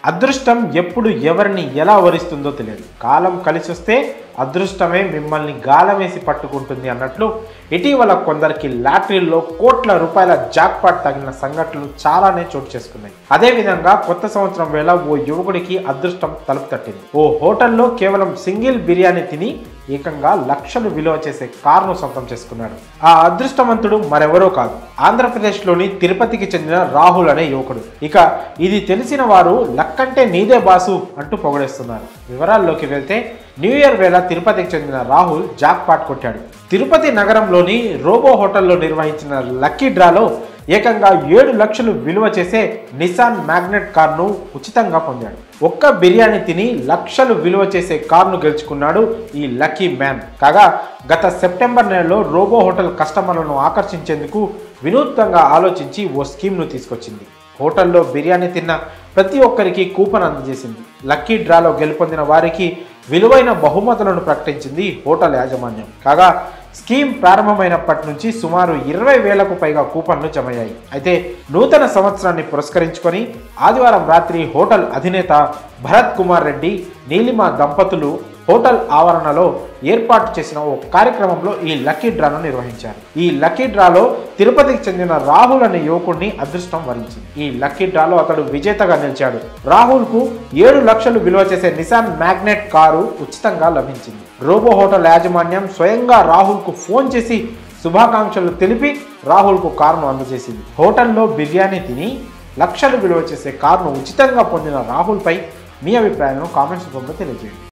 అదృష్టం ఎప్పుడు ఎవరిని ఎలా వరిస్తుందో తెలియదు కాలం కలిసి వస్తే అదృష్టమే మిమ్మల్ని గాలమేసి పట్టుకుంటుంది అన్నట్లు ఇటీవల కొందరికి లాటరీల్లో కోట్ల రూపాయల జాక్పాట్ తగిలిన సంఘటనలు చాలానే చోటు చేసుకున్నాయి అదేవిధంగా కొత్త సంవత్సరం వేళ ఓ యువకుడికి అదృష్టం తలుపు తట్టింది ఓ హోటల్లో కేవలం సింగిల్ బిర్యానీ తిని ఏకంగా లక్షలు విలువ చేసే కారును సొంతం చేసుకున్నాడు ఆ అదృష్టవంతుడు మరెవరో కాదు ఆంధ్రప్రదేశ్లోని తిరుపతికి చెందిన రాహుల్ అనే యువకుడు ఇక ఇది తెలిసిన వారు లక్కంటే నీదే బాసు అంటూ పొగడేస్తున్నారు వివరాల్లోకి వెళ్తే న్యూ ఇయర్ వేళ తిరుపతికి చెందిన రాహుల్ జాక్ పాట్ కొట్టాడు తిరుపతి నగరంలోని రోబో హోటల్లో నిర్వహించిన లక్కీ డ్రాలో ఏకంగా ఏడు లక్షలు విలువ చేసే నిసాన్ మ్యాగ్నెట్ కార్ను ఉచితంగా పొందాడు ఒక్క బిర్యానీ తిని లక్షలు విలువ చేసే కార్ను గెలుచుకున్నాడు ఈ లక్కీ మ్యాన్ కాగా గత సెప్టెంబర్ నెలలో రోబో హోటల్ కస్టమర్లను ఆకర్షించేందుకు వినూత్నంగా ఆలోచించి ఓ స్కీమ్ను తీసుకొచ్చింది హోటల్లో బిర్యానీ తిన్న ప్రతి ఒక్కరికి కూపన్ అందజేసింది లక్కీ డ్రాలో గెలుపొందిన వారికి విలువైన బహుమతులను ప్రకటించింది హోటల్ యాజమాన్యం కాగా స్కీమ్ ప్రారంభమైనప్పటి నుంచి సుమారు ఇరవై వేలకు పైగా కూపన్లు జమయ్యాయి అయితే నూతన సంవత్సరాన్ని పురస్కరించుకొని ఆదివారం రాత్రి హోటల్ అధినేత భరత్ కుమార్ రెడ్డి నీలిమ దంపతులు హోటల్ ఆవరణలో ఏర్పాటు చేసిన ఓ కార్యక్రమంలో ఈ లక్కీ డ్రాను నిర్వహించారు ఈ లక్కీ డ్రాలో తిరుపతికి చెందిన రాహుల్ అనే యువకుడిని అదృష్టం వరించింది ఈ లక్కీ డ్రాలో అతడు విజేతగా నిలిచాడు రాహుల్ కు ఏడు లక్షలు విలువ చేసే నిసాన్ మ్యాగ్నెట్ కారు ఉచితంగా లభించింది రోబో హోటల్ యాజమాన్యం స్వయంగా రాహుల్ కు ఫోన్ చేసి శుభాకాంక్షలు తెలిపి రాహుల్ కు కారును అందజేసింది హోటల్లో బిర్యానీ తిని లక్షలు విలువ చేసే కారును ఉచితంగా పొందిన రాహుల్ పై మీ అభిప్రాయాలను కామెంట్స్ రూపంలో తెలియజేయండి